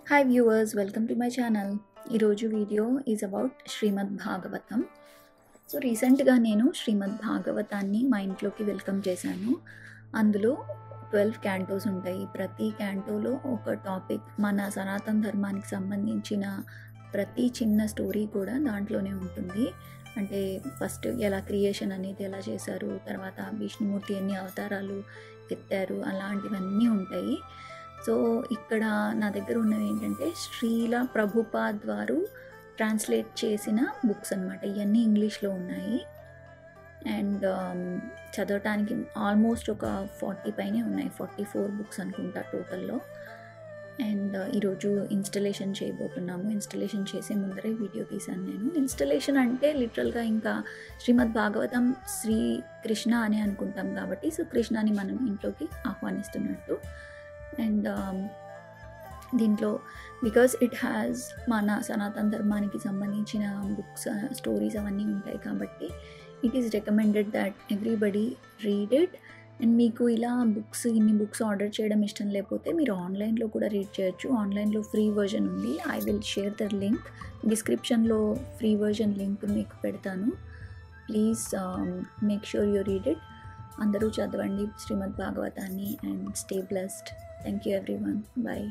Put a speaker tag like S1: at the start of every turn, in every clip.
S1: hi viewers welcome to my channel ఈరోజు video is about Srimad Bhagavatam so రీసెంట్గా నేను శ్రీమద్ భాగవతాన్ని మా ఇంట్లోకి వెల్కమ్ చేశాను అందులో ట్వెల్వ్ క్యాంటోస్ ఉంటాయి ప్రతి క్యాంటోలో ఒక టాపిక్ మన సనాతన ధర్మానికి సంబంధించిన ప్రతి చిన్న స్టోరీ కూడా దాంట్లోనే ఉంటుంది అంటే ఫస్ట్ ఎలా క్రియేషన్ అనేది ఎలా చేశారు తర్వాత విష్ణుమూర్తి ఎన్ని అవతారాలు ఎత్తారు అలాంటివన్నీ ఉంటాయి సో ఇక్కడ నా దగ్గర ఉన్నవి ఏంటంటే శ్రీల ప్రభుపాద్ వారు ట్రాన్స్లేట్ చేసిన బుక్స్ అనమాట ఇవన్నీ ఇంగ్లీష్లో ఉన్నాయి అండ్ చదవటానికి ఆల్మోస్ట్ ఒక ఫార్టీ పైనే ఉన్నాయి ఫార్టీ ఫోర్ బుక్స్ అనుకుంటా టోటల్లో అండ్ ఈరోజు ఇన్స్టలేషన్ చేయబోతున్నాము ఇన్స్టలేషన్ చేసే ముందరే వీడియో తీశాను నేను ఇన్స్టలేషన్ అంటే లిటరల్గా ఇంకా శ్రీమద్ భాగవతం శ్రీ కృష్ణ అని అనుకుంటాం కాబట్టి సో కృష్ణని మనం ఇంట్లోకి ఆహ్వానిస్తున్నట్టు అండ్ దీంట్లో బికాస్ ఇట్ హ్యాస్ మన సనాతన ధర్మానికి సంబంధించిన బుక్స్ స్టోరీస్ అవన్నీ ఉంటాయి కాబట్టి it is recommended that everybody read it and మీకు ఇలా బుక్స్ ఇన్ని బుక్స్ ఆర్డర్ చేయడం ఇష్టం లేకపోతే మీరు ఆన్లైన్లో కూడా రీడ్ చేయొచ్చు ఆన్లైన్లో ఫ్రీ వర్జన్ ఉంది I will share the link డిస్క్రిప్షన్లో ఫ్రీ వర్జన్ లింక్ మీకు పెడతాను please make sure you read it అందరూ చదవండి శ్రీమద్ భాగవతాన్ని and stay blessed thank you everyone bye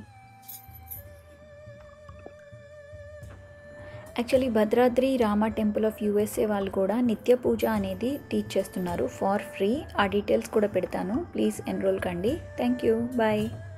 S1: actually Bhadradri Rama temple of USA వాళ్ళు కూడా నిత్య పూజ అనేది టీచ్ చేస్తున్నారు ఫార్ ఫ్రీ ఆ డీటెయిల్స్ కూడా పెడతాను ప్లీజ్ ఎన్రోల్ కండి థ్యాంక్ యూ బాయ్